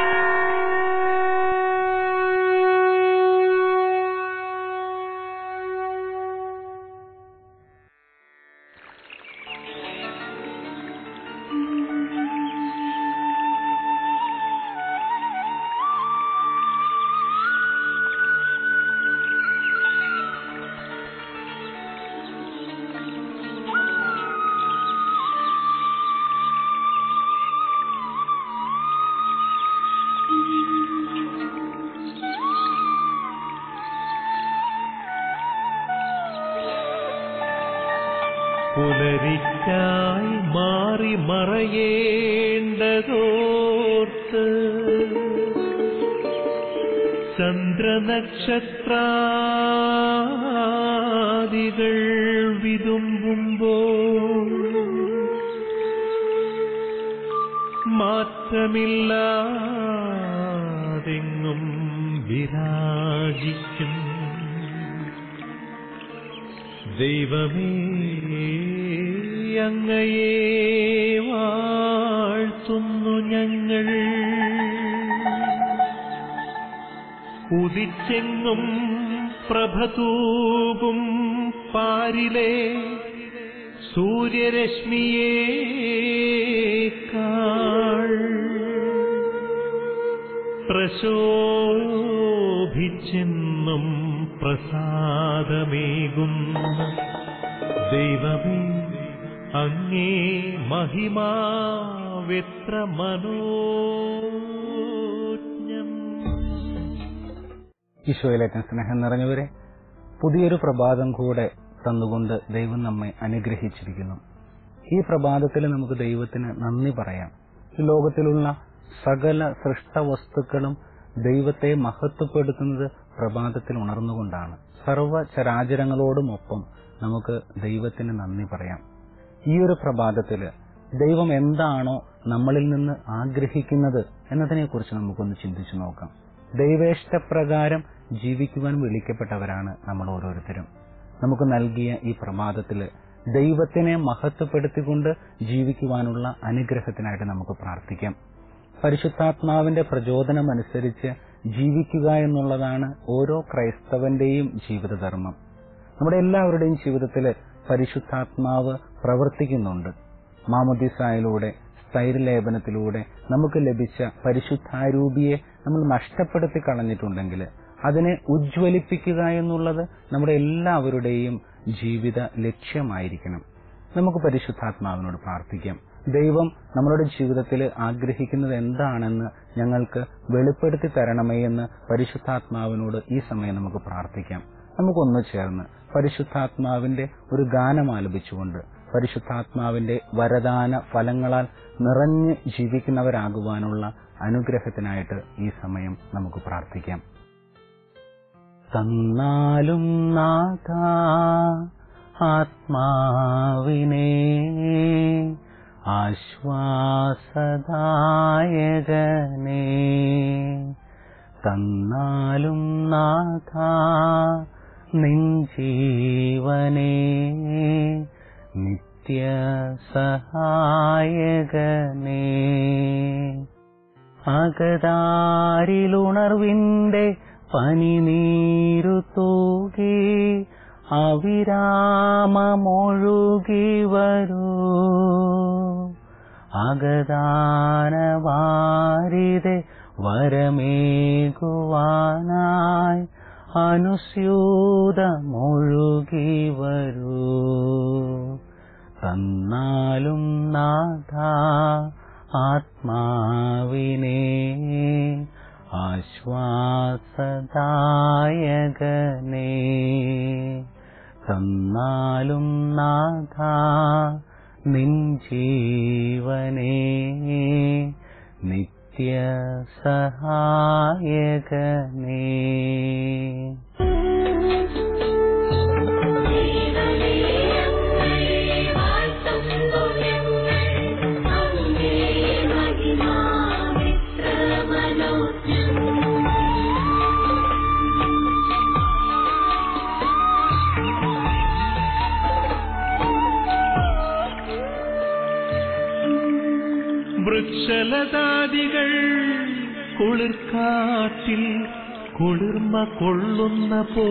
പുലരിക്കായി മാറി മറയേണ്ടതോർത്ത് ചന്ദ്രനക്ഷത്രാദികൾ വിതുമ്പുമ്പോൾ മാറ്റമില്ലാതെങ്ങും വിരാജിക്കും ദൈവമേ അങ്ങയെ വാഴ്ത്തുന്നു ഞങ്ങൾ ഉദിച്ചെങ്ങും പ്രഭതൂകും പാരിലെ സൂര്യരശ്മിയേക്കാൾ പ്രശോഭിച്ചെന്നും പ്രസാദമേകുന്ന ദൈവമേ അങ്ങേ മഹിമാവെത്ര മനോജ്ഞം ഈശോയിലേറ്റം സ്നേഹം നിറഞ്ഞവരെ പുതിയൊരു പ്രഭാതം കൂടെ തന്നുകൊണ്ട് ദൈവം നമ്മെ അനുഗ്രഹിച്ചിരിക്കുന്നു ഈ പ്രഭാതത്തിൽ നമുക്ക് ദൈവത്തിന് നന്ദി പറയാം ഈ ലോകത്തിലുള്ള സകല സൃഷ്ടവസ്തുക്കളും ദൈവത്തെ മഹത്വപ്പെടുത്തുന്നത് പ്രഭാതത്തിൽ ഉണർന്നുകൊണ്ടാണ് സർവ ചരാചരങ്ങളോടുമൊപ്പം നമുക്ക് ദൈവത്തിന് നന്ദി പറയാം ഈ ഒരു പ്രഭാതത്തില് ദൈവം എന്താണോ നമ്മളിൽ നിന്ന് ആഗ്രഹിക്കുന്നത് എന്നതിനെക്കുറിച്ച് നമുക്കൊന്ന് ചിന്തിച്ചു നോക്കാം ദൈവേഷ്ടപ്രകാരം ജീവിക്കുവാൻ വിളിക്കപ്പെട്ടവരാണ് നമ്മൾ ഓരോരുത്തരും നമുക്ക് നൽകിയ ഈ പ്രഭാതത്തില് ദൈവത്തിനെ മഹത്വപ്പെടുത്തിക്കൊണ്ട് ജീവിക്കുവാനുള്ള അനുഗ്രഹത്തിനായിട്ട് നമുക്ക് പ്രാർത്ഥിക്കാം പരിശുദ്ധാത്മാവിന്റെ പ്രചോദനം അനുസരിച്ച് ജീവിക്കുക എന്നുള്ളതാണ് ഓരോ ക്രൈസ്തവന്റെയും ജീവിതധർമ്മം നമ്മുടെ എല്ലാവരുടെയും ജീവിതത്തിൽ പരിശുദ്ധാത്മാവ് പ്രവർത്തിക്കുന്നുണ്ട് മാമുദിസായിലൂടെ സ്ഥൈര്യലേപനത്തിലൂടെ നമുക്ക് ലഭിച്ച പരിശുദ്ധാരൂപിയെ നമ്മൾ നഷ്ടപ്പെടുത്തി കളഞ്ഞിട്ടുണ്ടെങ്കിൽ അതിനെ ഉജ്ജ്വലിപ്പിക്കുക എന്നുള്ളത് നമ്മുടെ എല്ലാവരുടെയും ജീവിത ലക്ഷ്യമായിരിക്കണം നമുക്ക് പരിശുദ്ധാത്മാവിനോട് പ്രാർത്ഥിക്കാം ദൈവം നമ്മളുടെ ജീവിതത്തിൽ ആഗ്രഹിക്കുന്നത് എന്താണെന്ന് ഞങ്ങൾക്ക് വെളിപ്പെടുത്തി തരണമേ എന്ന് പരിശുദ്ധാത്മാവിനോട് ഈ സമയം നമുക്ക് പ്രാർത്ഥിക്കാം നമുക്കൊന്നു ചേർന്ന് പരിശുദ്ധാത്മാവിന്റെ ഒരു ഗാനം ആലപിച്ചുകൊണ്ട് പരിശുദ്ധാത്മാവിന്റെ വരദാന ഫലങ്ങളാൽ നിറഞ്ഞ് ജീവിക്കുന്നവരാകുവാനുള്ള അനുഗ്രഹത്തിനായിട്ട് ഈ സമയം നമുക്ക് പ്രാർത്ഥിക്കാം തന്നാലും നാഥ ആത്മാവിനെ ആശ്വാസദായകനെ തന്നാലും നാഥ നിൻ ജീവനെ നിത്യ സഹായകനെ അകതാരിലുണർവിന്റെ പനിനീരു തൂകി അവിരാമമൊഴുകി വരൂ അകദാനവാരിതെ വരമേകുവാനായി അനുസ്യൂതമൊഴുകി വരൂ തന്നാലും നാഥ ആത്മാവിനെ ആശ്വാസദായകനെ തന്നാലും നാഥ നിൻ ജീവനെ നിത്യ സഹായകനേ വൃക്ഷലതാദികൾ കുളിർക്കാറ്റിൽ കുളിർമ കൊള്ളുന്ന പോ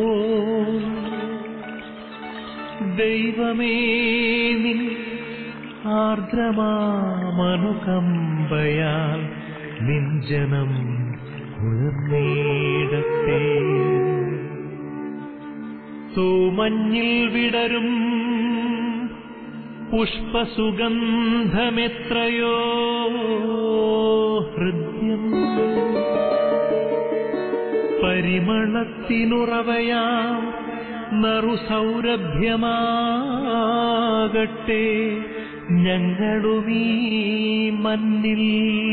ദൈവമേ നിൻ ആർദ്രമാമനുകമ്പയാൽ നിൻ ജനം കുളിർന്നീടട്ടെ തൂമഞ്ഞിൽ വിടരും പുഷ്പസുഗന്ധമെത്രയോ ഹൃദ്യം പരിമളത്തിനുറവയാം നറുസൗരഭ്യമാകട്ടെ ഞങ്ങളുമീ മണ്ണിൽ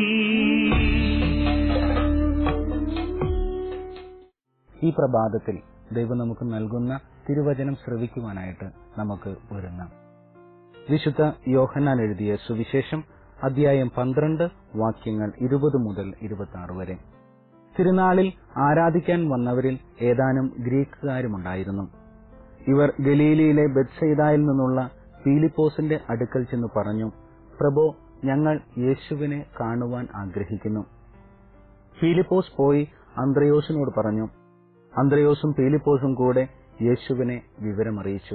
ഈ പ്രഭാതത്തിൽ ദൈവം നമുക്ക് നൽകുന്ന തിരുവചനം ശ്രവിക്കുവാനായിട്ട് നമുക്ക് ഒരുങ്ങാം വിശുദ്ധ യോഹന്നാൻ എഴുതിയ സുവിശേഷം അധ്യായം പന്ത്രണ്ട് വാക്യങ്ങൾ ഇരുപത് മുതൽ ഇരുപത്തി ആറ് വരെ തിരുനാളിൽ ആരാധിക്കാൻ വന്നവരിൽ ഏതാനും ഗ്രീക്കുകാരുമുണ്ടായിരുന്നു ഇവർ ഗലീലിയിലെ ബെത്സൈദായിൽ നിന്നുള്ള പീലിപ്പോസിന്റെ അടുക്കൽ ചെന്ന് പറഞ്ഞു പ്രഭോ ഞങ്ങൾ യേശുവിനെ കാണുവാൻ ആഗ്രഹിക്കുന്നു ഫീലിപ്പോസ് പോയി അന്ത്രയോസിനോട് പറഞ്ഞു അന്ത്രയോസും പീലിപ്പോസും കൂടെ യേശുവിനെ വിവരമറിയിച്ചു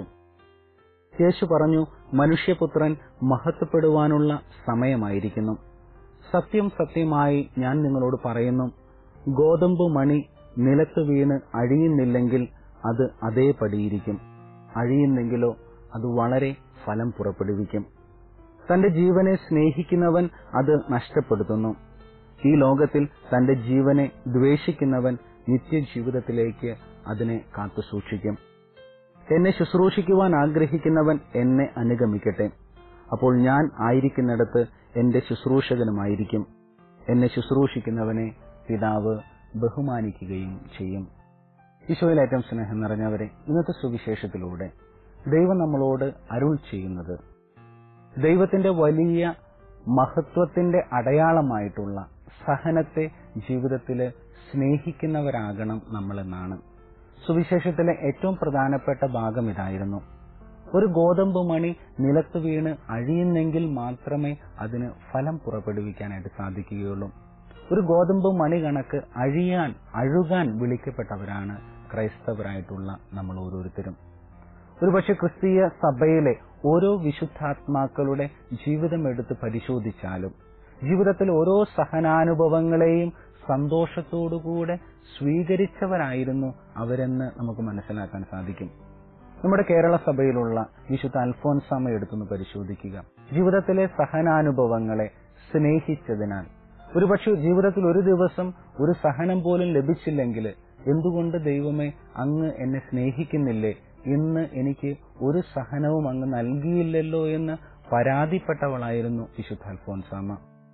യേശു പറഞ്ഞു മനുഷ്യപുത്രൻ മഹത്വപ്പെടുവാനുള്ള സമയമായിരിക്കുന്നു സത്യം സത്യമായി ഞാൻ നിങ്ങളോട് പറയുന്നു ഗോതമ്പ് മണി നിലത്ത് വീണ് അഴിയുന്നില്ലെങ്കിൽ അത് അതേപടിയിരിക്കും അഴിയുന്നെങ്കിലോ അത് വളരെ ഫലം പുറപ്പെടുവിക്കും തന്റെ ജീവനെ സ്നേഹിക്കുന്നവൻ അത് നഷ്ടപ്പെടുത്തുന്നു ഈ ലോകത്തിൽ തന്റെ ജീവനെ ദ്വേഷിക്കുന്നവൻ നിത്യജീവിതത്തിലേക്ക് അതിനെ കാത്തുസൂക്ഷിക്കും എന്നെ ശുശ്രൂഷിക്കുവാൻ ആഗ്രഹിക്കുന്നവൻ എന്നെ അനുഗമിക്കട്ടെ അപ്പോൾ ഞാൻ ആയിരിക്കുന്നിടത്ത് എന്റെ ശുശ്രൂഷകനുമായിരിക്കും എന്നെ ശുശ്രൂഷിക്കുന്നവനെ പിതാവ് ബഹുമാനിക്കുകയും ചെയ്യും ഈശോയിൽ ഏറ്റവും സ്നേഹം നിറഞ്ഞവരെ ഇന്നത്തെ സുവിശേഷത്തിലൂടെ ദൈവം നമ്മളോട് അരുൾ ചെയ്യുന്നത് ദൈവത്തിന്റെ വലിയ മഹത്വത്തിന്റെ അടയാളമായിട്ടുള്ള സഹനത്തെ ജീവിതത്തിൽ സ്നേഹിക്കുന്നവരാകണം നമ്മളെന്നാണ് സുവിശേഷത്തിലെ ഏറ്റവും പ്രധാനപ്പെട്ട ഭാഗം ഇതായിരുന്നു ഒരു ഗോതമ്പ് മണി നിലത്ത് വീണ് അഴിയുന്നെങ്കിൽ മാത്രമേ അതിന് ഫലം പുറപ്പെടുവിക്കാനായിട്ട് സാധിക്കുകയുള്ളൂ ഒരു ഗോതമ്പ് മണി കണക്ക് അഴിയാൻ അഴുകാൻ വിളിക്കപ്പെട്ടവരാണ് ക്രൈസ്തവരായിട്ടുള്ള നമ്മൾ ഓരോരുത്തരും ഒരുപക്ഷെ ക്രിസ്തീയ സഭയിലെ ഓരോ വിശുദ്ധാത്മാക്കളുടെ ജീവിതം എടുത്ത് പരിശോധിച്ചാലും ജീവിതത്തിൽ ഓരോ സഹനാനുഭവങ്ങളെയും സന്തോഷത്തോടുകൂടെ സ്വീകരിച്ചവരായിരുന്നു അവരെന്ന് നമുക്ക് മനസ്സിലാക്കാൻ സാധിക്കും നമ്മുടെ കേരള സഭയിലുള്ള വിശുദ്ധ അൽഫോൻസാമ എടുത്തൊന്ന് പരിശോധിക്കുക ജീവിതത്തിലെ സഹനാനുഭവങ്ങളെ സ്നേഹിച്ചതിനാൽ ഒരുപക്ഷെ ജീവിതത്തിൽ ഒരു ദിവസം ഒരു സഹനം പോലും ലഭിച്ചില്ലെങ്കിൽ എന്തുകൊണ്ട് ദൈവമേ അങ്ങ് എന്നെ സ്നേഹിക്കുന്നില്ലേ ഇന്ന് എനിക്ക് ഒരു സഹനവും അങ്ങ് നൽകിയില്ലല്ലോ എന്ന് പരാതിപ്പെട്ടവളായിരുന്നു വിശുദ്ധ അൽഫോൻസാമ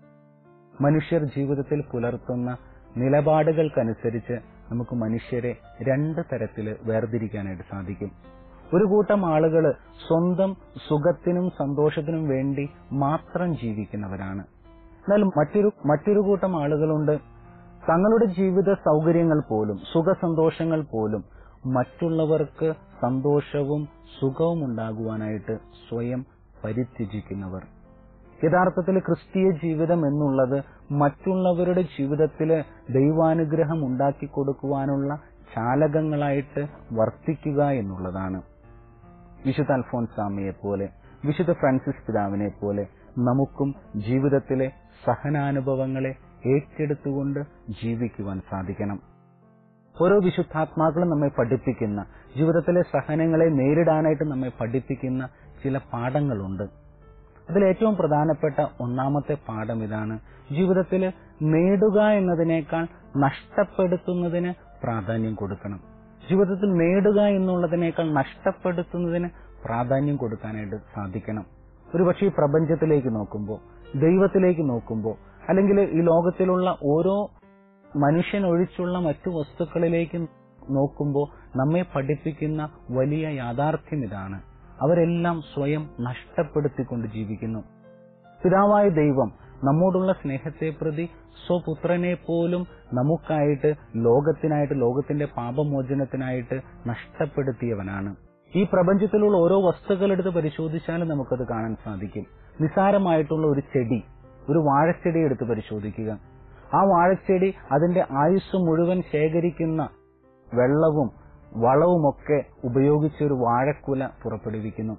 മനുഷ്യർ ജീവിതത്തിൽ പുലർത്തുന്ന നിലപാടുകൾക്കനുസരിച്ച് നമുക്ക് മനുഷ്യരെ രണ്ട് തരത്തിൽ വേർതിരിക്കാനായിട്ട് സാധിക്കും ഒരു കൂട്ടം ആളുകൾ സ്വന്തം സുഖത്തിനും സന്തോഷത്തിനും വേണ്ടി മാത്രം ജീവിക്കുന്നവരാണ് എന്നാൽ മറ്റൊരു മറ്റൊരു കൂട്ടം ആളുകളുണ്ട് തങ്ങളുടെ ജീവിത സൗകര്യങ്ങൾ പോലും സുഖസന്തോഷങ്ങൾ പോലും മറ്റുള്ളവർക്ക് സന്തോഷവും സുഖവും ഉണ്ടാകുവാനായിട്ട് സ്വയം പരിത്യജിക്കുന്നവർ യഥാർത്ഥത്തിൽ ക്രിസ്തീയ ജീവിതം എന്നുള്ളത് മറ്റുള്ളവരുടെ ജീവിതത്തിൽ ദൈവാനുഗ്രഹം ഉണ്ടാക്കി കൊടുക്കുവാനുള്ള ചാലകങ്ങളായിട്ട് വർത്തിക്കുക എന്നുള്ളതാണ് വിശുദ്ധ അൽഫോൻസാമയെ പോലെ വിശുദ്ധ ഫ്രാൻസിസ് പിതാവിനെ പോലെ നമുക്കും ജീവിതത്തിലെ സഹനാനുഭവങ്ങളെ ഏറ്റെടുത്തുകൊണ്ട് ജീവിക്കുവാൻ സാധിക്കണം ഓരോ വിശുദ്ധാത്മാക്കളും നമ്മെ പഠിപ്പിക്കുന്ന ജീവിതത്തിലെ സഹനങ്ങളെ നേരിടാനായിട്ട് നമ്മെ പഠിപ്പിക്കുന്ന ചില പാഠങ്ങളുണ്ട് അതിൽ ഏറ്റവും പ്രധാനപ്പെട്ട ഒന്നാമത്തെ പാഠം ഇതാണ് ജീവിതത്തിൽ നേടുക എന്നതിനേക്കാൾ നഷ്ടപ്പെടുത്തുന്നതിന് പ്രാധാന്യം കൊടുക്കണം ജീവിതത്തിൽ നേടുക എന്നുള്ളതിനേക്കാൾ നഷ്ടപ്പെടുത്തുന്നതിന് പ്രാധാന്യം കൊടുക്കാനായിട്ട് സാധിക്കണം ഒരുപക്ഷെ ഈ പ്രപഞ്ചത്തിലേക്ക് നോക്കുമ്പോൾ ദൈവത്തിലേക്ക് നോക്കുമ്പോൾ അല്ലെങ്കിൽ ഈ ലോകത്തിലുള്ള ഓരോ മനുഷ്യൻ ഒഴിച്ചുള്ള മറ്റു വസ്തുക്കളിലേക്ക് നോക്കുമ്പോൾ നമ്മെ പഠിപ്പിക്കുന്ന വലിയ യാഥാർത്ഥ്യം ഇതാണ് അവരെല്ലാം സ്വയം നഷ്ടപ്പെടുത്തിക്കൊണ്ട് ജീവിക്കുന്നു പിതാവായ ദൈവം നമ്മോടുള്ള സ്നേഹത്തെ പ്രതി സ്വപുത്രനെ പോലും നമുക്കായിട്ട് ലോകത്തിനായിട്ട് ലോകത്തിന്റെ പാപമോചനത്തിനായിട്ട് നഷ്ടപ്പെടുത്തിയവനാണ് ഈ പ്രപഞ്ചത്തിലുള്ള ഓരോ വസ്തുക്കളെടുത്ത് പരിശോധിച്ചാലും നമുക്കത് കാണാൻ സാധിക്കും നിസാരമായിട്ടുള്ള ഒരു ചെടി ഒരു വാഴച്ചെടി എടുത്ത് പരിശോധിക്കുക ആ വാഴച്ചെടി അതിന്റെ ആയുസ് മുഴുവൻ ശേഖരിക്കുന്ന വെള്ളവും വളവുമൊക്കെ ഉപയോഗിച്ച് ഒരു വാഴക്കുല പുറപ്പെടുവിക്കുന്നു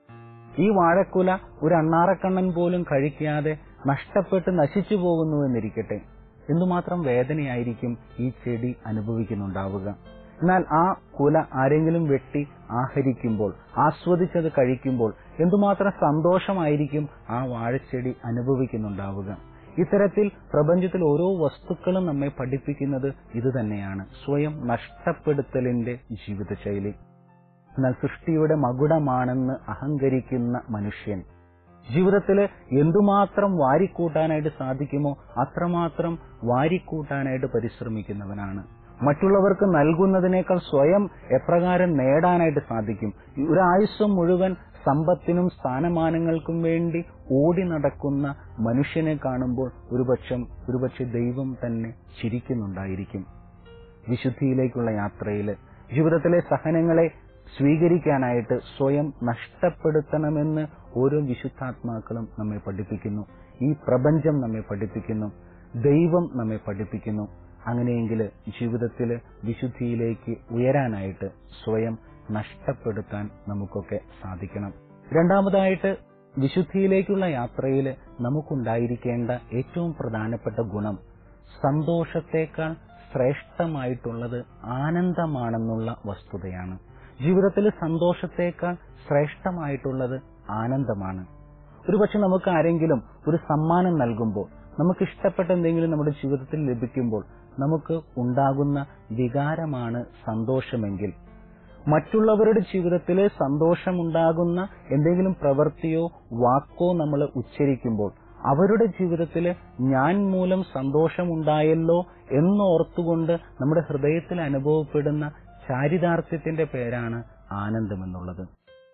ഈ വാഴക്കുല ഒരു അണ്ണാറക്കണ്ണൻ പോലും കഴിക്കാതെ നഷ്ടപ്പെട്ട് നശിച്ചു പോകുന്നു എന്നിരിക്കട്ടെ എന്തുമാത്രം വേദനയായിരിക്കും ഈ ചെടി അനുഭവിക്കുന്നുണ്ടാവുക എന്നാൽ ആ കുല ആരെങ്കിലും വെട്ടി ആഹരിക്കുമ്പോൾ ആസ്വദിച്ചത് കഴിക്കുമ്പോൾ എന്തുമാത്രം സന്തോഷമായിരിക്കും ആ വാഴച്ചെടി അനുഭവിക്കുന്നുണ്ടാവുക ഇത്തരത്തിൽ പ്രപഞ്ചത്തിൽ ഓരോ വസ്തുക്കളും നമ്മെ പഠിപ്പിക്കുന്നത് ഇത് തന്നെയാണ് സ്വയം നഷ്ടപ്പെടുത്തലിന്റെ ജീവിതശൈലി എന്നാൽ സൃഷ്ടിയുടെ മകുടമാണെന്ന് അഹങ്കരിക്കുന്ന മനുഷ്യൻ ജീവിതത്തിൽ എന്തുമാത്രം വാരിക്കൂട്ടാനായിട്ട് സാധിക്കുമോ അത്രമാത്രം വാരിക്കൂട്ടാനായിട്ട് പരിശ്രമിക്കുന്നവനാണ് മറ്റുള്ളവർക്ക് നൽകുന്നതിനേക്കാൾ സ്വയം എപ്രകാരം നേടാനായിട്ട് സാധിക്കും ഒരു ആയുസ്സം മുഴുവൻ സമ്പത്തിനും സ്ഥാനമാനങ്ങൾക്കും വേണ്ടി ഓടി നടക്കുന്ന മനുഷ്യനെ കാണുമ്പോൾ ഒരുപക്ഷം ഒരുപക്ഷെ ദൈവം തന്നെ ചിരിക്കുന്നുണ്ടായിരിക്കും വിശുദ്ധിയിലേക്കുള്ള യാത്രയിൽ ജീവിതത്തിലെ സഹനങ്ങളെ സ്വീകരിക്കാനായിട്ട് സ്വയം നഷ്ടപ്പെടുത്തണമെന്ന് ഓരോ വിശുദ്ധാത്മാക്കളും നമ്മെ പഠിപ്പിക്കുന്നു ഈ പ്രപഞ്ചം നമ്മെ പഠിപ്പിക്കുന്നു ദൈവം നമ്മെ പഠിപ്പിക്കുന്നു അങ്ങനെയെങ്കിൽ ജീവിതത്തിൽ വിശുദ്ധിയിലേക്ക് ഉയരാനായിട്ട് സ്വയം നഷ്ടപ്പെടുത്താൻ നമുക്കൊക്കെ സാധിക്കണം രണ്ടാമതായിട്ട് വിശുദ്ധിയിലേക്കുള്ള യാത്രയിൽ നമുക്കുണ്ടായിരിക്കേണ്ട ഏറ്റവും പ്രധാനപ്പെട്ട ഗുണം സന്തോഷത്തേക്കാൾ ശ്രേഷ്ഠമായിട്ടുള്ളത് ആനന്ദമാണെന്നുള്ള വസ്തുതയാണ് ജീവിതത്തിൽ സന്തോഷത്തേക്കാൾ ശ്രേഷ്ഠമായിട്ടുള്ളത് ആനന്ദമാണ് ഒരുപക്ഷെ നമുക്ക് ആരെങ്കിലും ഒരു സമ്മാനം നൽകുമ്പോൾ നമുക്ക് ഇഷ്ടപ്പെട്ട എന്തെങ്കിലും നമ്മുടെ ജീവിതത്തിൽ ലഭിക്കുമ്പോൾ നമുക്ക് ഉണ്ടാകുന്ന വികാരമാണ് സന്തോഷമെങ്കിൽ മറ്റുള്ളവരുടെ ജീവിതത്തിൽ സന്തോഷമുണ്ടാകുന്ന എന്തെങ്കിലും പ്രവൃത്തിയോ വാക്കോ നമ്മൾ ഉച്ചരിക്കുമ്പോൾ അവരുടെ ജീവിതത്തിൽ ഞാൻ മൂലം സന്തോഷമുണ്ടായല്ലോ എന്നോർത്തുകൊണ്ട് നമ്മുടെ ഹൃദയത്തിൽ അനുഭവപ്പെടുന്ന ചാരിതാർത്ഥ്യത്തിന്റെ പേരാണ് ആനന്ദമെന്നുള്ളത്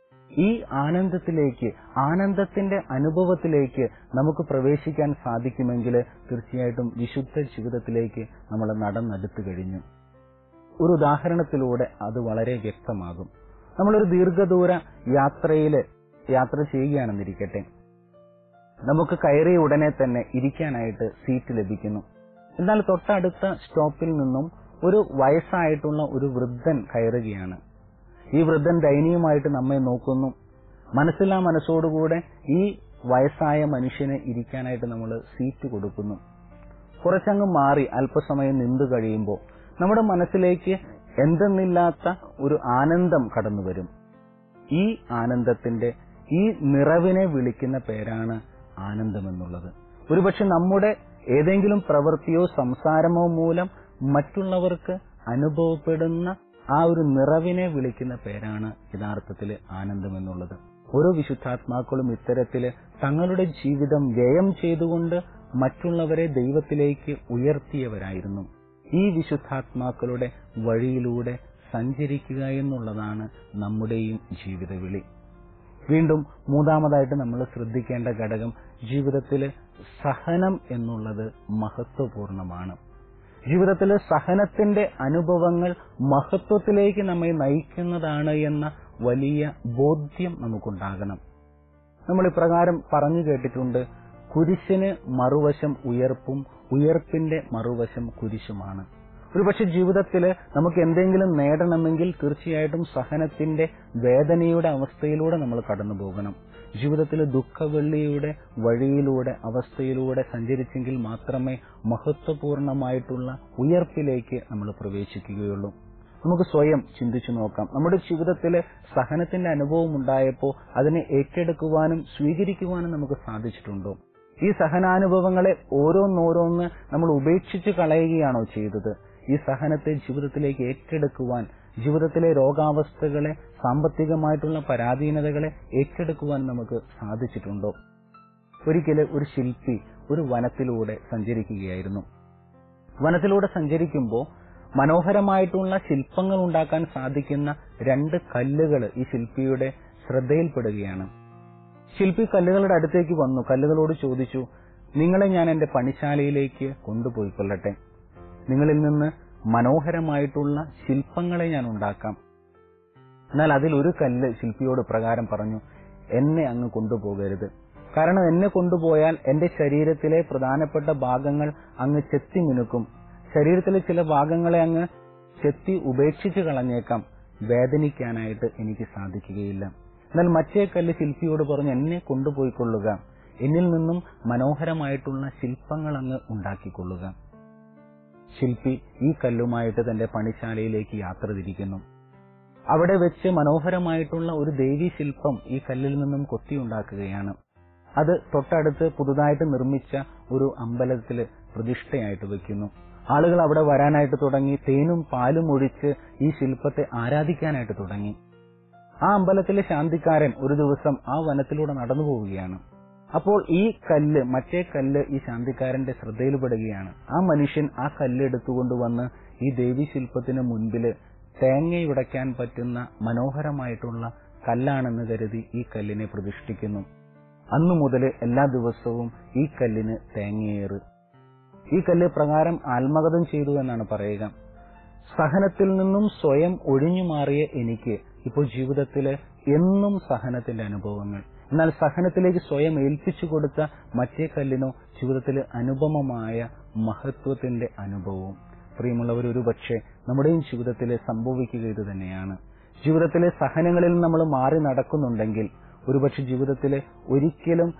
ഈ ആനന്ദത്തിലേക്ക് ആനന്ദത്തിന്റെ അനുഭവത്തിലേക്ക് നമുക്ക് പ്രവേശിക്കാൻ സാധിക്കുമെങ്കിൽ തീർച്ചയായിട്ടും വിശുദ്ധ ജീവിതത്തിലേക്ക് നമ്മൾ നടന്നെടുത്തു കഴിഞ്ഞു ഒരു ഉദാഹരണത്തിലൂടെ അത് വളരെ വ്യക്തമാകും നമ്മളൊരു ദീർഘദൂര യാത്രയിൽ യാത്ര ചെയ്യുകയാണെന്നിരിക്കട്ടെ നമുക്ക് കയറിയ ഉടനെ തന്നെ ഇരിക്കാനായിട്ട് സീറ്റ് ലഭിക്കുന്നു എന്നാൽ തൊട്ടടുത്ത സ്റ്റോപ്പിൽ നിന്നും ഒരു വയസ്സായിട്ടുള്ള ഒരു വൃദ്ധൻ കയറുകയാണ് ഈ വൃദ്ധൻ ദയനീയമായിട്ട് നമ്മെ നോക്കുന്നു മനസ്സില്ലാ മനസ്സോടുകൂടെ ഈ വയസ്സായ മനുഷ്യന് ഇരിക്കാനായിട്ട് നമ്മൾ സീറ്റ് കൊടുക്കുന്നു കുറച്ചങ്ങ് മാറി അല്പസമയം നിന്നു കഴിയുമ്പോൾ നമ്മുടെ മനസ്സിലേക്ക് എന്തെന്നില്ലാത്ത ഒരു ആനന്ദം കടന്നു വരും ഈ ആനന്ദത്തിന്റെ ഈ നിറവിനെ വിളിക്കുന്ന പേരാണ് ആനന്ദമെന്നുള്ളത് ഒരുപക്ഷെ നമ്മുടെ ഏതെങ്കിലും പ്രവൃത്തിയോ സംസാരമോ മൂലം മറ്റുള്ളവർക്ക് അനുഭവപ്പെടുന്ന ആ ഒരു നിറവിനെ വിളിക്കുന്ന പേരാണ് യഥാർത്ഥത്തിൽ ആനന്ദമെന്നുള്ളത് ഓരോ വിശുദ്ധാത്മാക്കളും ഇത്തരത്തില് തങ്ങളുടെ ജീവിതം വ്യയം ചെയ്തുകൊണ്ട് മറ്റുള്ളവരെ ദൈവത്തിലേക്ക് ഉയർത്തിയവരായിരുന്നു ഈ വിശുദ്ധാത്മാക്കളുടെ വഴിയിലൂടെ സഞ്ചരിക്കുക എന്നുള്ളതാണ് നമ്മുടെയും ജീവിതവിളി വീണ്ടും മൂന്നാമതായിട്ട് നമ്മൾ ശ്രദ്ധിക്കേണ്ട ഘടകം ജീവിതത്തിൽ സഹനം എന്നുള്ളത് മഹത്വപൂർണമാണ് ജീവിതത്തിലെ സഹനത്തിന്റെ അനുഭവങ്ങൾ മഹത്വത്തിലേക്ക് നമ്മെ നയിക്കുന്നതാണ് എന്ന വലിയ ബോധ്യം നമുക്കുണ്ടാകണം നമ്മൾ ഇപ്രകാരം പറഞ്ഞു കേട്ടിട്ടുണ്ട് കുരിശിന് മറുവശം ഉയർപ്പും ഉയർപ്പിന്റെ മറുവശം കുരിശുമാണ് ഒരുപക്ഷെ ജീവിതത്തിൽ നമുക്ക് എന്തെങ്കിലും നേടണമെങ്കിൽ തീർച്ചയായിട്ടും സഹനത്തിന്റെ വേദനയുടെ അവസ്ഥയിലൂടെ നമ്മൾ കടന്നു പോകണം ജീവിതത്തിൽ ദുഃഖവെള്ളിയുടെ വഴിയിലൂടെ അവസ്ഥയിലൂടെ സഞ്ചരിച്ചെങ്കിൽ മാത്രമേ മഹത്വപൂർണമായിട്ടുള്ള ഉയർപ്പിലേക്ക് നമ്മൾ പ്രവേശിക്കുകയുള്ളൂ നമുക്ക് സ്വയം ചിന്തിച്ചു നോക്കാം നമ്മുടെ ജീവിതത്തിൽ സഹനത്തിന്റെ അനുഭവം ഉണ്ടായപ്പോൾ അതിനെ ഏറ്റെടുക്കുവാനും സ്വീകരിക്കുവാനും നമുക്ക് സാധിച്ചിട്ടുണ്ടോ ഈ സഹനാനുഭവങ്ങളെ ഓരോന്നോരോന്ന് നമ്മൾ ഉപേക്ഷിച്ച് കളയുകയാണോ ചെയ്തത് ഈ സഹനത്തെ ജീവിതത്തിലേക്ക് ഏറ്റെടുക്കുവാൻ ജീവിതത്തിലെ രോഗാവസ്ഥകളെ സാമ്പത്തികമായിട്ടുള്ള പരാധീനതകളെ ഏറ്റെടുക്കുവാൻ നമുക്ക് സാധിച്ചിട്ടുണ്ടോ ഒരിക്കല് ഒരു ശില്പി ഒരു വനത്തിലൂടെ സഞ്ചരിക്കുകയായിരുന്നു വനത്തിലൂടെ സഞ്ചരിക്കുമ്പോൾ മനോഹരമായിട്ടുള്ള ശില്പങ്ങൾ ഉണ്ടാക്കാൻ സാധിക്കുന്ന രണ്ട് കല്ലുകൾ ഈ ശില്പിയുടെ ശ്രദ്ധയിൽപ്പെടുകയാണ് ശില്പി കല്ലുകളുടെ അടുത്തേക്ക് വന്നു കല്ലുകളോട് ചോദിച്ചു നിങ്ങളെ ഞാൻ എന്റെ പണിശാലയിലേക്ക് കൊണ്ടുപോയിക്കൊള്ളട്ടെ നിങ്ങളിൽ നിന്ന് മനോഹരമായിട്ടുള്ള ശില്പങ്ങളെ ഞാൻ ഉണ്ടാക്കാം എന്നാൽ അതിൽ ഒരു കല്ല് ശില്പിയോട് പ്രകാരം പറഞ്ഞു എന്നെ അങ്ങ് കൊണ്ടുപോകരുത് കാരണം എന്നെ കൊണ്ടുപോയാൽ എന്റെ ശരീരത്തിലെ പ്രധാനപ്പെട്ട ഭാഗങ്ങൾ അങ്ങ് ചെത്തി മിനുക്കും ശരീരത്തിലെ ചില ഭാഗങ്ങളെ അങ്ങ് ചെത്തി ഉപേക്ഷിച്ചു കളഞ്ഞേക്കാം വേദനിക്കാനായിട്ട് എനിക്ക് സാധിക്കുകയില്ല എന്നാൽ മറ്റേ കല്ല് ശില്പിയോട് പറഞ്ഞു എന്നെ കൊണ്ടുപോയിക്കൊള്ളുക എന്നിൽ നിന്നും മനോഹരമായിട്ടുള്ള ശില്പങ്ങൾ അങ്ങ് ഉണ്ടാക്കിക്കൊള്ളുക ശില്പി ഈ കല്ലുമായിട്ട് തന്റെ പണിശാലയിലേക്ക് യാത്ര തിരിക്കുന്നു അവിടെ വെച്ച് മനോഹരമായിട്ടുള്ള ഒരു ദേവീ ശില്പം ഈ കല്ലിൽ നിന്നും കൊത്തിയുണ്ടാക്കുകയാണ് അത് തൊട്ടടുത്ത് പുതുതായിട്ട് നിർമ്മിച്ച ഒരു അമ്പലത്തിൽ പ്രതിഷ്ഠയായിട്ട് വെക്കുന്നു ആളുകൾ അവിടെ വരാനായിട്ട് തുടങ്ങി തേനും പാലും ഒഴിച്ച് ഈ ശില്പത്തെ ആരാധിക്കാനായിട്ട് തുടങ്ങി ആ അമ്പലത്തിലെ ശാന്തിക്കാരൻ ഒരു ദിവസം ആ വനത്തിലൂടെ നടന്നു പോവുകയാണ് അപ്പോൾ ഈ കല്ല് മറ്റേ കല്ല് ഈ ശാന്തിക്കാരന്റെ ശ്രദ്ധയിൽപ്പെടുകയാണ് ആ മനുഷ്യൻ ആ കല്ല് എടുത്തുകൊണ്ടുവന്ന് ഈ ദേവി ശില്പത്തിന് മുൻപില് തേങ്ങയുടയ്ക്കാൻ പറ്റുന്ന മനോഹരമായിട്ടുള്ള കല്ലാണെന്ന് കരുതി ഈ കല്ലിനെ പ്രതിഷ്ഠിക്കുന്നു അന്നു മുതൽ എല്ലാ ദിവസവും ഈ കല്ലിന് തേങ്ങയേറ് ഈ കല്ല് പ്രകാരം ആത്മകഥം ചെയ്തു എന്നാണ് പറയുക സഹനത്തിൽ നിന്നും സ്വയം ഒഴിഞ്ഞു മാറിയ എനിക്ക് ഇപ്പോൾ ജീവിതത്തില് എന്നും സഹനത്തിന്റെ അനുഭവങ്ങൾ എന്നാൽ സഹനത്തിലേക്ക് സ്വയം ഏൽപ്പിച്ചു കൊടുത്ത മറ്റേ കല്ലിനോ ജീവിതത്തിൽ അനുപമമായ മഹത്വത്തിന്റെ അനുഭവവും പ്രിയമുള്ളവർ ഒരു പക്ഷേ നമ്മുടെയും ജീവിതത്തിൽ സംഭവിക്കുക ഇത് തന്നെയാണ് ജീവിതത്തിലെ സഹനങ്ങളിൽ നമ്മൾ മാറി നടക്കുന്നുണ്ടെങ്കിൽ ഒരുപക്ഷെ ജീവിതത്തിൽ ഒരിക്കലും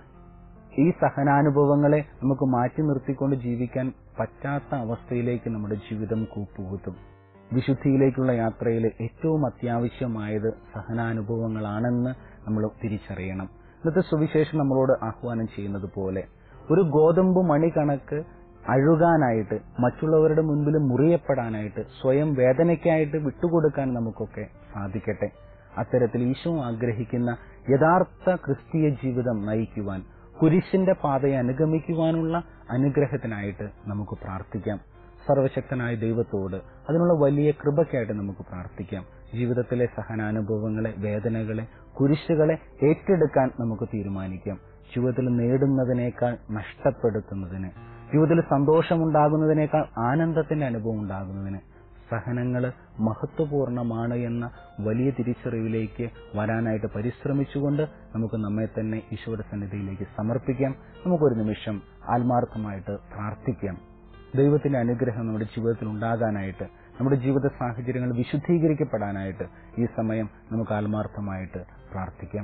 ഈ സഹനാനുഭവങ്ങളെ നമുക്ക് മാറ്റി നിർത്തിക്കൊണ്ട് ജീവിക്കാൻ പറ്റാത്ത അവസ്ഥയിലേക്ക് നമ്മുടെ ജീവിതം കൂപ്പുകുത്തും വിശുദ്ധിയിലേക്കുള്ള യാത്രയിൽ ഏറ്റവും അത്യാവശ്യമായത് സഹനാനുഭവങ്ങളാണെന്ന് നമ്മൾ തിരിച്ചറിയണം ഇന്നത്തെ സുവിശേഷം നമ്മളോട് ആഹ്വാനം ചെയ്യുന്നത് പോലെ ഒരു ഗോതമ്പ് മണി കണക്ക് അഴുകാനായിട്ട് മറ്റുള്ളവരുടെ മുൻപിൽ മുറിയപ്പെടാനായിട്ട് സ്വയം വേദനയ്ക്കായിട്ട് വിട്ടുകൊടുക്കാൻ നമുക്കൊക്കെ സാധിക്കട്ടെ അത്തരത്തിൽ ഈശോ ആഗ്രഹിക്കുന്ന യഥാർത്ഥ ക്രിസ്തീയ ജീവിതം നയിക്കുവാൻ കുരിശിന്റെ പാതയെ അനുഗമിക്കുവാനുള്ള അനുഗ്രഹത്തിനായിട്ട് നമുക്ക് പ്രാർത്ഥിക്കാം സർവശക്തനായ ദൈവത്തോട് അതിനുള്ള വലിയ കൃപയ്ക്കായിട്ട് നമുക്ക് പ്രാർത്ഥിക്കാം ജീവിതത്തിലെ സഹനാനുഭവങ്ങളെ വേദനകളെ കുരിശുകളെ ഏറ്റെടുക്കാൻ നമുക്ക് തീരുമാനിക്കാം ജീവിതത്തിൽ നേടുന്നതിനേക്കാൾ നഷ്ടപ്പെടുത്തുന്നതിന് ജീവിതത്തിൽ സന്തോഷമുണ്ടാകുന്നതിനേക്കാൾ ആനന്ദത്തിന്റെ അനുഭവം ഉണ്ടാകുന്നതിന് സഹനങ്ങൾ മഹത്വപൂർണമാണ് എന്ന വലിയ തിരിച്ചറിവിലേക്ക് വരാനായിട്ട് പരിശ്രമിച്ചുകൊണ്ട് നമുക്ക് നമ്മെ തന്നെ ഈശ്വര സന്നിധിയിലേക്ക് സമർപ്പിക്കാം നമുക്കൊരു നിമിഷം ആത്മാർത്ഥമായിട്ട് പ്രാർത്ഥിക്കാം ദൈവത്തിന്റെ അനുഗ്രഹം നമ്മുടെ ജീവിതത്തിൽ ഉണ്ടാകാനായിട്ട് നമ്മുടെ ജീവിത സാഹചര്യങ്ങൾ വിശുദ്ധീകരിക്കപ്പെടാനായിട്ട് ഈ സമയം നമുക്ക് ആത്മാർത്ഥമായിട്ട് പ്രാർത്ഥിക്കാം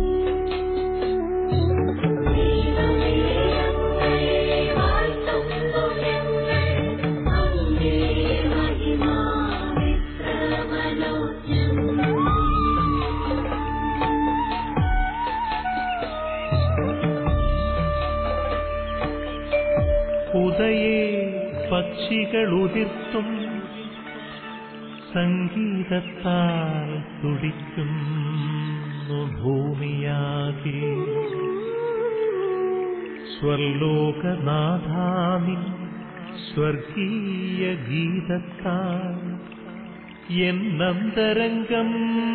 ഉദയേ പക്ഷികളുതിർത്തും സംഗീതത്താൽ തുടിക്കുന്നു ഭൂമിയാകെ സ്വർലോകനാഥാമി സ്വർഗീയ ഗീതത്താൽ എന്നന്തരംഗം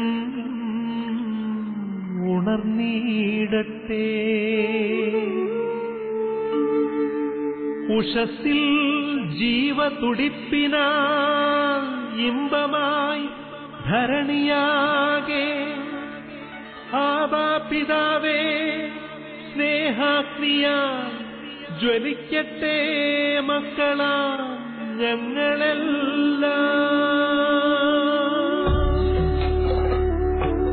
ഉണർന്നീടട്ടെ ഉഷസിൽ ജീവതുടിപ്പിന ഇമ്പമായി ധരണിയാകെ ആബാപിതാവേ സ്നേഹാഗ്നിയ ജ്വലിക്കട്ടെ മക്കളാ ഞങ്ങളെല്ലാം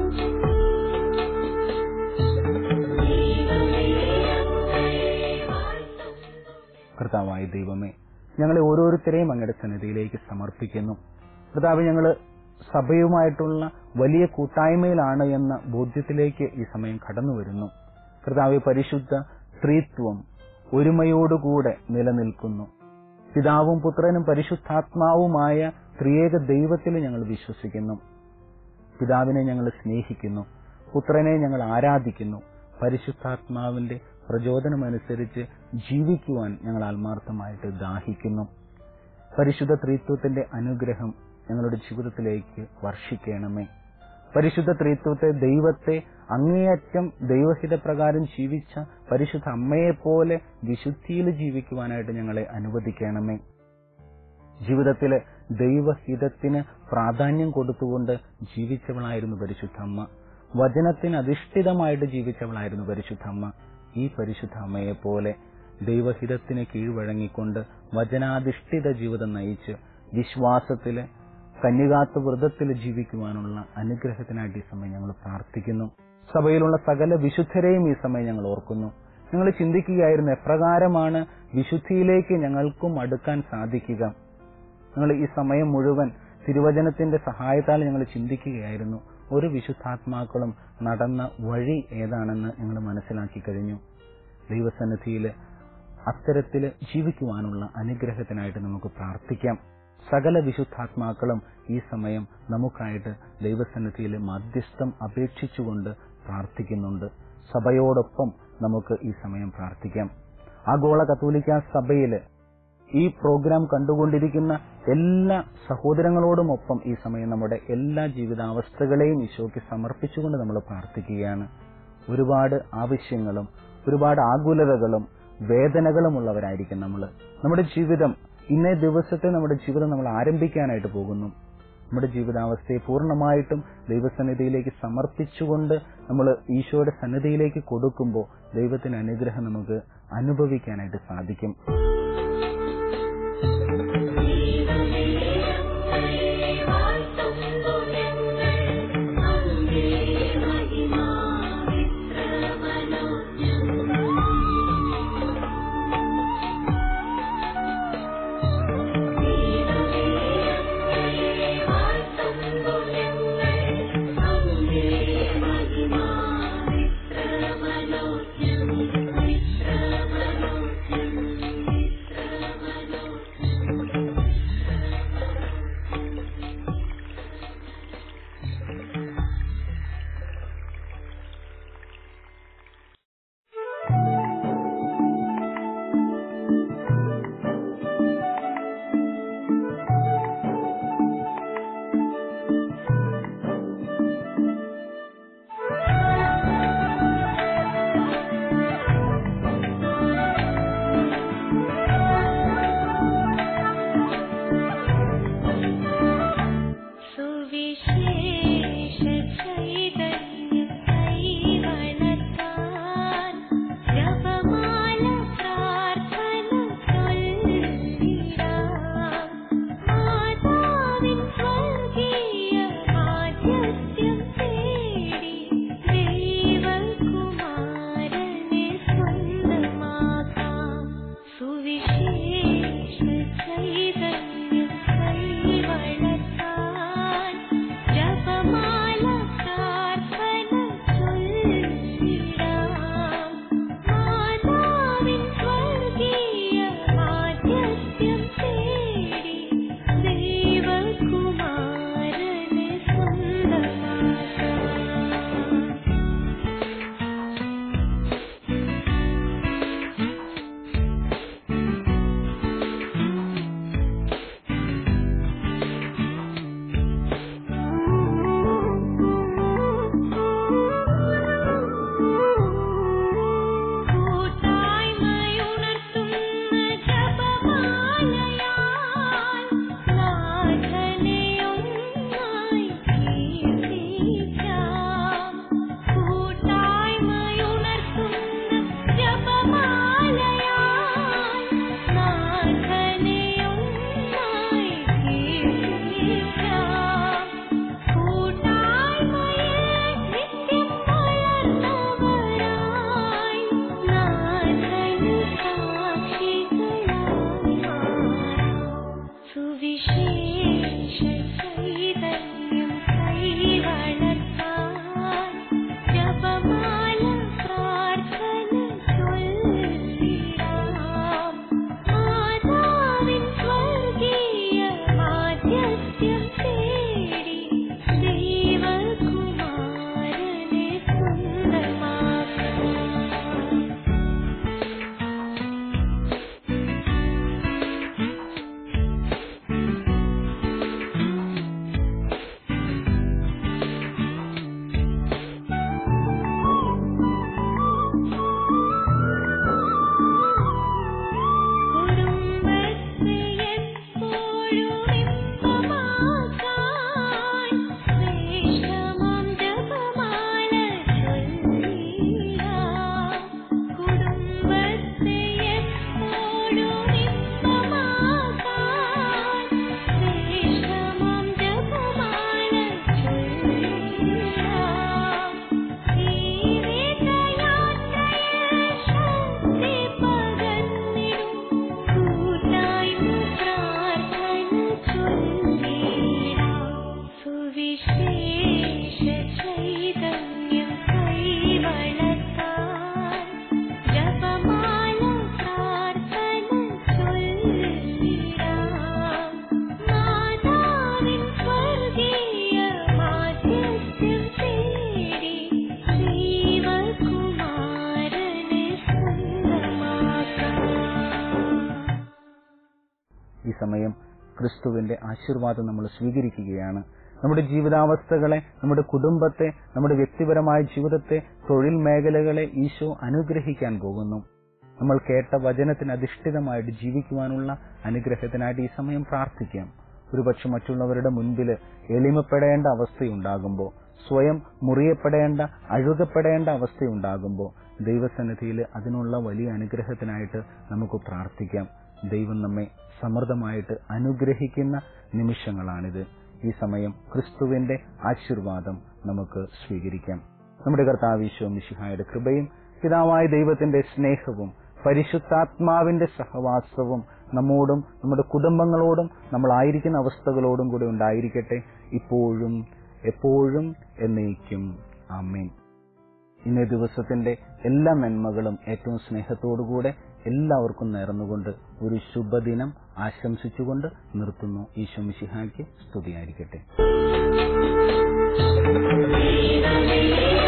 കർത്താവായ ദൈവമേ ഞങ്ങളെ ഓരോരുത്തരെയും അങ്ങയുടെ സന്നിധിയിലേക്ക് സമർപ്പിക്കുന്നു കർത്താവ് ഞങ്ങൾ സഭയുമായിട്ടുള്ള വലിയ കൂട്ടായ്മയിലാണ് എന്ന ബോധ്യത്തിലേക്ക് ഈ സമയം കടന്നു വരുന്നു കർത്താവ് പരിശുദ്ധ സ്ത്രീത്വം ഒരുമയോടുകൂടെ നിലനിൽക്കുന്നു പിതാവും പുത്രനും പരിശുദ്ധാത്മാവുമായ ത്രിയേക ദൈവത്തിൽ ഞങ്ങൾ വിശ്വസിക്കുന്നു പിതാവിനെ ഞങ്ങൾ സ്നേഹിക്കുന്നു പുത്രനെ ഞങ്ങൾ ആരാധിക്കുന്നു പരിശുദ്ധാത്മാവിന്റെ പ്രചോദനമനുസരിച്ച് ജീവിക്കുവാൻ ഞങ്ങൾ ആത്മാർത്ഥമായിട്ട് ദാഹിക്കുന്നു പരിശുദ്ധ ത്രിത്വത്തിന്റെ അനുഗ്രഹം ഞങ്ങളുടെ ജീവിതത്തിലേക്ക് വർഷിക്കണമേ പരിശുദ്ധ ത്രിത്വത്തെ ദൈവത്തെ അങ്ങേയറ്റം ദൈവഹിത പ്രകാരം ജീവിച്ച പരിശുദ്ധ അമ്മയെപ്പോലെ വിശുദ്ധിയിൽ ജീവിക്കുവാനായിട്ട് ഞങ്ങളെ അനുവദിക്കണമേ ജീവിതത്തിലെ ദൈവഹിതത്തിന് പ്രാധാന്യം കൊടുത്തുകൊണ്ട് ജീവിച്ചവളായിരുന്നു പരിശുദ്ധമ്മ വചനത്തിന് അധിഷ്ഠിതമായിട്ട് ജീവിച്ചവളായിരുന്നു പരിശുദ്ധമ്മ ഈ പരിശുദ്ധ അമ്മയെ പോലെ ദൈവഹിതത്തിന് കീഴ്വഴങ്ങിക്കൊണ്ട് വചനാധിഷ്ഠിത ജീവിതം നയിച്ച് വിശ്വാസത്തില് കന്യകാത്വ വ്രതത്തിൽ ജീവിക്കുവാനുള്ള അനുഗ്രഹത്തിനായിട്ട് ഈ സമയം ഞങ്ങൾ പ്രാർത്ഥിക്കുന്നു സഭയിലുള്ള സകല വിശുദ്ധരെയും ഈ സമയം ഞങ്ങൾ ഓർക്കുന്നു ഞങ്ങൾ ചിന്തിക്കുകയായിരുന്നു എപ്രകാരമാണ് വിശുദ്ധിയിലേക്ക് ഞങ്ങൾക്കും അടുക്കാൻ സാധിക്കുക ഞങ്ങൾ ഈ സമയം മുഴുവൻ തിരുവചനത്തിന്റെ സഹായത്താൽ ഞങ്ങൾ ചിന്തിക്കുകയായിരുന്നു ഒരു വിശുദ്ധാത്മാക്കളും നടന്ന വഴി ഏതാണെന്ന് ഞങ്ങൾ മനസ്സിലാക്കി കഴിഞ്ഞു ദൈവസന്നിധിയിൽ അത്തരത്തിൽ ജീവിക്കുവാനുള്ള അനുഗ്രഹത്തിനായിട്ട് നമുക്ക് പ്രാർത്ഥിക്കാം സകല വിശുദ്ധാത്മാക്കളും ഈ സമയം നമുക്കായിട്ട് ദൈവസന്നിധിയിൽ മധ്യസ്ഥം അപേക്ഷിച്ചുകൊണ്ട് പ്രാർത്ഥിക്കുന്നുണ്ട് സഭയോടൊപ്പം നമുക്ക് ഈ സമയം പ്രാർത്ഥിക്കാം ആഗോള കത്തോലിക്ക സഭയില് ഈ പ്രോഗ്രാം കണ്ടുകൊണ്ടിരിക്കുന്ന എല്ലാ സഹോദരങ്ങളോടുമൊപ്പം ഈ സമയം നമ്മുടെ എല്ലാ ജീവിതാവസ്ഥകളെയും ഈശോയ്ക്ക് സമർപ്പിച്ചുകൊണ്ട് നമ്മൾ പ്രാർത്ഥിക്കുകയാണ് ഒരുപാട് ആവശ്യങ്ങളും ഒരുപാട് ആകുലതകളും വേദനകളും ഉള്ളവരായിരിക്കും നമ്മൾ നമ്മുടെ ജീവിതം ഇന്നേ ദിവസത്തെ നമ്മുടെ ജീവിതം നമ്മൾ ആരംഭിക്കാനായിട്ട് പോകുന്നു നമ്മുടെ ജീവിതാവസ്ഥയെ പൂർണ്ണമായിട്ടും ദൈവസന്നിധിയിലേക്ക് സമർപ്പിച്ചുകൊണ്ട് നമ്മൾ ഈശോയുടെ സന്നിധിയിലേക്ക് കൊടുക്കുമ്പോൾ ദൈവത്തിന്റെ അനുഗ്രഹം നമുക്ക് അനുഭവിക്കാനായിട്ട് സാധിക്കും സുവിശേഷ ചൈതന്യം കൈവളർത്താൻ ജപമാല പ്രാർത്ഥന ചൊല്ലിടാം മാതാവിൻ സ്വർഗീയ ആദ്യത്യം തേടി ദൈവകുമാരനെ സ്വന്തമാക്കാം സുവിശേഷ ചൈതന്യം കൈവളർത്താൻ ജപമാല പ്രാർത്ഥന ചൊല്ലിടാം മാതാവിൻ സ്വർഗീയ ആദ്യത്യം തേടി ദൈവകുമാരനെ സ്വന്തമാക്കാം കൂട്ടായ്മയുണർത്തുന്ന ജപമാലയാൽ നാഥനെ ഒന്നായി കീർത്തിക്കാം കൂട്ടായ്മയുണർത്തുന്ന ജപമാലയാൽ നാഥനെ ഒന്നായി കീർത്തിക്കാം കൂട്ടായ്മയെ നിത്യം വളർന്നവരായി നാഥനു സാക്ഷികളായി മാറാം സുവിശേഷ ചൈതന്യം കൈവളർത്താൻ ജപമാല പ്രാർത്ഥന ചൊല്ലിടാം മാതാവിൻ സ്വർഗീയ ആദ്യത്യം തേടി ദൈവകുമാരനെ സ്വന്തമാക്കാം സമയം ക്രിസ്തുവിന്റെ ആശീർവാദം നമ്മൾ സ്വീകരിക്കുകയാണ് നമ്മുടെ ജീവിതാവസ്ഥകളെ നമ്മുടെ കുടുംബത്തെ നമ്മുടെ വ്യക്തിപരമായ ജീവിതത്തെ തൊഴിൽ മേഖലകളെ ഈശോ അനുഗ്രഹിക്കാൻ പോകുന്നു നമ്മൾ കേട്ട വചനത്തിന് അധിഷ്ഠിതമായിട്ട് ജീവിക്കുവാനുള്ള അനുഗ്രഹത്തിനായിട്ട് ഈ സമയം പ്രാർത്ഥിക്കാം ഒരുപക്ഷെ മറ്റുള്ളവരുടെ മുൻപിൽ എളിമപ്പെടേണ്ട അവസ്ഥയുണ്ടാകുമ്പോൾ സ്വയം മുറിയപ്പെടേണ്ട അഴുകപ്പെടേണ്ട അവസ്ഥയുണ്ടാകുമ്പോൾ ദൈവസന്നിധിയിൽ അതിനുള്ള വലിയ അനുഗ്രഹത്തിനായിട്ട് നമുക്ക് പ്രാർത്ഥിക്കാം ദൈവം നമ്മെ സമൃദ്ധമായിട്ട് അനുഗ്രഹിക്കുന്ന നിമിഷങ്ങളാണിത് ഈ സമയം ക്രിസ്തുവിന്റെ ആശീർവാദം നമുക്ക് സ്വീകരിക്കാം നമ്മുടെ കർത്താവീശോ മിശിഹായുടെ കൃപയും പിതാവായ ദൈവത്തിന്റെ സ്നേഹവും പരിശുദ്ധാത്മാവിന്റെ സഹവാസവും നമ്മോടും നമ്മുടെ കുടുംബങ്ങളോടും നമ്മളായിരിക്കുന്ന അവസ്ഥകളോടും കൂടെ ഉണ്ടായിരിക്കട്ടെ ഇപ്പോഴും എപ്പോഴും എന്നേക്കും ആമേൻ ഇന്നേ ദിവസത്തിന്റെ എല്ലാ നന്മകളും ഏറ്റവും സ്നേഹത്തോടുകൂടെ എല്ലാവർക്കും നേർന്നുകൊണ്ട് ഒരു ശുഭദിനം ആശംസിച്ചുകൊണ്ട് നിർത്തുന്നു ഈശോ മിശിഹായ്ക്ക് സ്തുതിയായിരിക്കട്ടെ ദൈവമേ